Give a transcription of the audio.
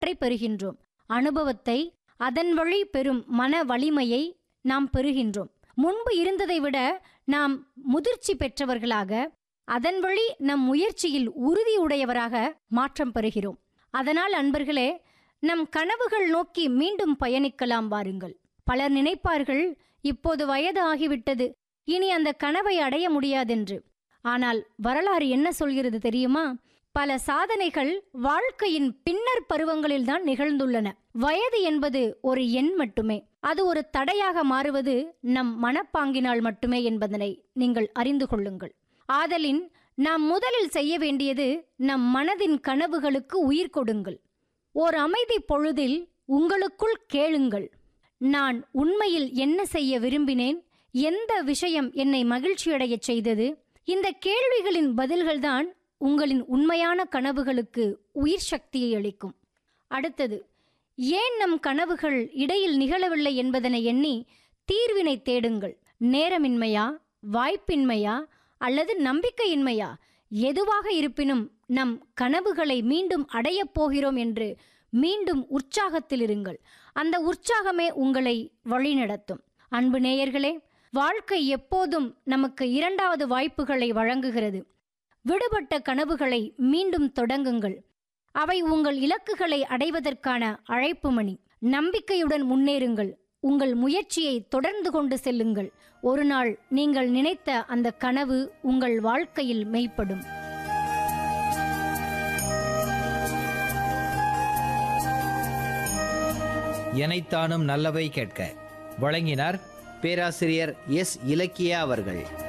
பலவற்றை பெறுகின்றோம் அனுபவத்தை அதன் வழி பெறும் மன வலிமையை நாம் பெறுகின்றோம் முன்பு இருந்ததை விட நாம் முதிர்ச்சி பெற்றவர்களாக அதன் வழி நம் முயற்சியில் உறுதியுடையவராக மாற்றம் பெறுகிறோம் அதனால் அன்பர்களே நம் கனவுகள் நோக்கி மீண்டும் பயணிக்கலாம் வாருங்கள் பலர் நினைப்பார்கள் இப்போது வயது ஆகிவிட்டது இனி அந்த கனவை அடைய முடியாதென்று ஆனால் வரலாறு என்ன சொல்கிறது தெரியுமா பல சாதனைகள் வாழ்க்கையின் பின்னர் பருவங்களில்தான் நிகழ்ந்துள்ளன வயது என்பது ஒரு எண் மட்டுமே அது ஒரு தடையாக மாறுவது நம் மனப்பாங்கினால் மட்டுமே என்பதனை நீங்கள் அறிந்து கொள்ளுங்கள் ஆதலின் நாம் முதலில் செய்ய வேண்டியது நம் மனதின் கனவுகளுக்கு உயிர் கொடுங்கள் ஓர் அமைதி பொழுதில் உங்களுக்குள் கேளுங்கள் நான் உண்மையில் என்ன செய்ய விரும்பினேன் எந்த விஷயம் என்னை மகிழ்ச்சியடையச் செய்தது இந்த கேள்விகளின் பதில்கள்தான் உங்களின் உண்மையான கனவுகளுக்கு உயிர் சக்தியை அளிக்கும் அடுத்தது ஏன் நம் கனவுகள் இடையில் நிகழவில்லை என்பதனை எண்ணி தீர்வினை தேடுங்கள் நேரமின்மையா வாய்ப்பின்மையா அல்லது நம்பிக்கையின்மையா எதுவாக இருப்பினும் நம் கனவுகளை மீண்டும் அடையப் போகிறோம் என்று மீண்டும் உற்சாகத்தில் இருங்கள் அந்த உற்சாகமே உங்களை வழிநடத்தும் அன்பு நேயர்களே வாழ்க்கை எப்போதும் நமக்கு இரண்டாவது வாய்ப்புகளை வழங்குகிறது விடுபட்ட கனவுகளை மீண்டும் தொடங்குங்கள் அவை உங்கள் இலக்குகளை அடைவதற்கான அழைப்பு மணி நம்பிக்கையுடன் முன்னேறுங்கள் உங்கள் முயற்சியை தொடர்ந்து கொண்டு செல்லுங்கள் ஒரு நாள் நீங்கள் நினைத்த அந்த கனவு உங்கள் வாழ்க்கையில் மெய்ப்படும் எனைத்தானும் நல்லவை கேட்க வழங்கினார் பேராசிரியர் எஸ் இலக்கியா அவர்கள்